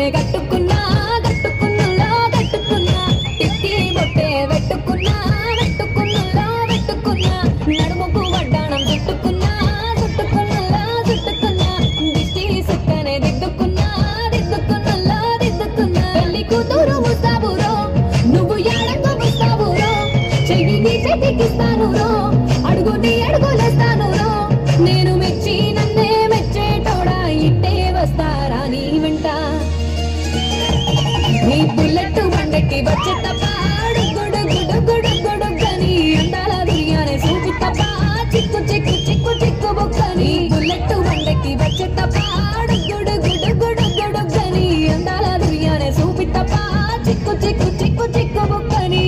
కట్టుకున్నా కట్టుకున్నలో కట్టుకున్నా టిక్కి బొట్టే పెట్టుకున్నా పెట్టుకున్నలో పెట్టుకున్నా నడుముకు వడ్డాణం చుట్టుకున్నా చుట్టుకున్నలో చుట్టుకున్నా దిష్టి సుక్కనే దిద్దుకున్నా దిద్దుకున్నలో దిద్దుకున్నా పెళ్లి కూతురు ముస్తాబురో నువ్వు ఎడంగా ముస్తాబురో చెయ్యి నీ చేతికిస్తాను రో అడుగు నీ అడుగులేస్తాను రో నేను మెచ్చి నన్నే మెచ్చేటోడా ఇట్టే వస్తారా నీ వెంట నీ బుల్లెట్ బండెక్కి వచ్చే తప్ప గుడు గుడు గుడు గుడు గని అందాల దుర్యానే సూచి తప్ప చిక్కు చిక్కు చిక్కు చిక్కు బొక్కని బుల్లెట్ బండెక్కి వచ్చే తప్ప గుడు గుడు గుడు గుడు గని అందాల దుర్యానే సూపి తప్ప చిక్కు చిక్కు చిక్కు చిక్కు బొక్కని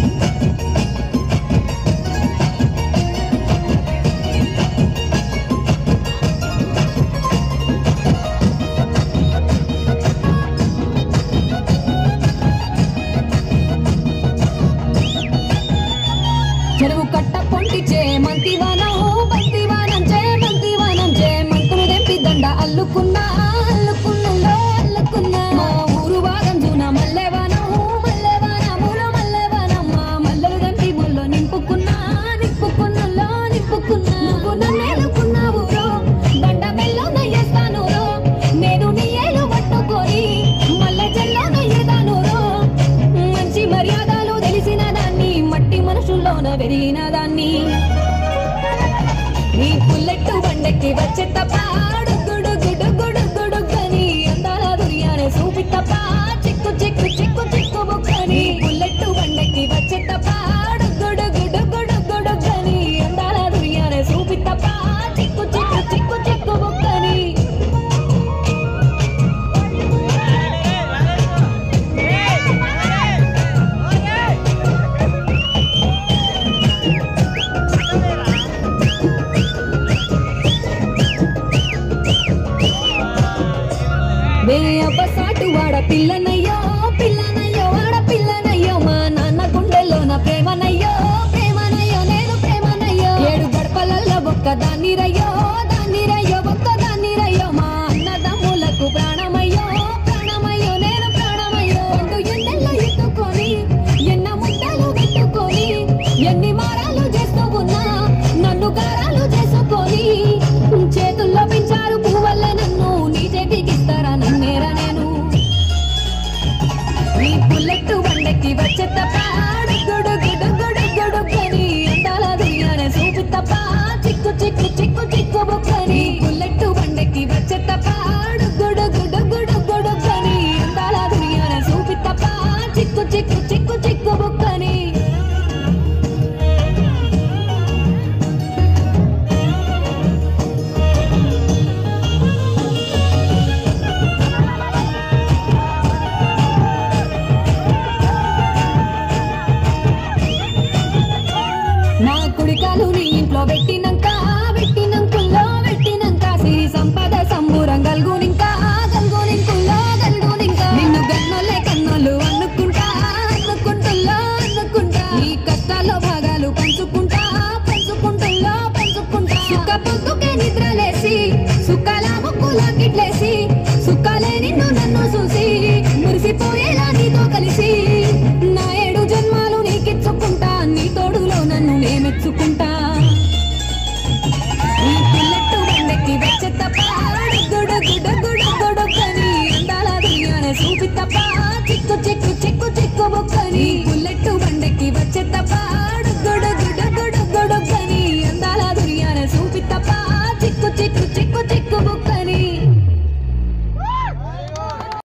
చెరువు కట్ట పొంటిచే మంతివానం బంతివానం చే మంతివానం చే మంతులు దెంపి దండ అల్లుకున్నా అల్లుకున్నులో అల్లుకున్నా మా ఊరు భాగం జూన మల్లెవానం మల్లెవానములో మల్లెవానం మా మల్లెలు దెంపి ముల్లో నింపుకున్నా నింపుకున్నులో నింపుకున్నా నువ్వు నన్నేలుకున్నావు రో దండ మెల్లో నయ్యేస్తాను రో నేను నీ ఏలు పట్టుకొని మల్లె చెల్లో నయ్యేదాను రో మంచి మర్యాదలు తెలిసిన దాన్ని మట్టి మనుషుల్లోన పెరిగిన దాన్ని నీ పుల్లెట్టు బండెక్కి వచ్చే తప్ప గుడు గుడు గుడు గుడు గని అందాల దుర్యానే సూపి తప్ప చిక్కు చిక్కు చిక్కు చిక్కు బుక్కని పుల్లెట్టు బండెక్కి వచ్చే తప్ప గుడు గుడు గుడు గుడు గని అందాల దుర్యానే సూపి తప్ప చిక్కు చిక్కు చిక్కు చిక్కు బుక్కని మే అబ్బసాటు వాడ పిల్లనయ్యో పిల్లనయ్యో వాడ పిల్లనయ్యో మా నాన్న గుండెల్లో నా ప్రేమనయ్యో ప్రేమనయ్యో నేను ప్రేమనయ్యో ఏడు గడపలల్లో ఒక్క దాన్ని రయ్యో దాన్ని రయ్యో ఒక్క దాన్ని రయ్యో మా అన్నదమ్ములకు ప్రాణమయ్యో ప్రాణమయ్యో నేను ప్రాణమయ్యో రెండు ఎన్నెల్లో ఎత్తుకొని ఎన్న ముద్దలు పెట్టుకొని ఎన్ని మారాలు చేస్తూ ఉన్నా నన్ను గారాలు చేసుకొని చేతుల్లో పెంచారు పువ్వల్ల నన్ను నీ చేతికి ఇస్తారా నన్నేరా నేను నీ పుల్లెట్టు బండెక్కి వచ్చే తప్ప గుడు గుడు గుడు గుడు గని అందాల దుర్యానే సూపి తప్ప చిక్కు చిక్కు చిక్కు చిక్కు బుక్కని పుల్లెట్టు బండెక్కి వచ్చే తప్ప గుడు గుడు గుడు గుడు గని అందాల దుర్యానే సూపి తప్ప చిక్కు చిక్కు చిక్కు చిక్కు బుక్కని నా కుడికాలు నీ ఇంట్లో పెట్టినంక పెట్టినంకుల్లో పెట్టినంక సిరి సంపద సంబూరం గల్గునింక గల్గునింకుల్లో గల్గునింక నిన్ను గన్నోలే కన్నోలు అనుకుంటా అనుకుంటుల్లో అనుకుంటా నీ కష్టాల్లో భాగాలు పంచుకుంటా పంచుకుంటుల్లో పంచుకుంటా సుఖ పొద్దుకే నిద్రలేసి సుఖాల ముక్కులా గిట్లేసి సుఖాలే నిన్ను నన్ను చూసి మురిసిపోయేలా నీతో కలిసి నా ఏడు జన్మాలు నీకిచ్చుకుంటా నీ తోడులో నన్ను నేమెచ్చుకుంటా ఈ పిల్లట్టు బండెక్కి వచ్చే తప్ప గుడు గుడు గుడు గుడు కని అందాల దుర్యానే చూపి తప్ప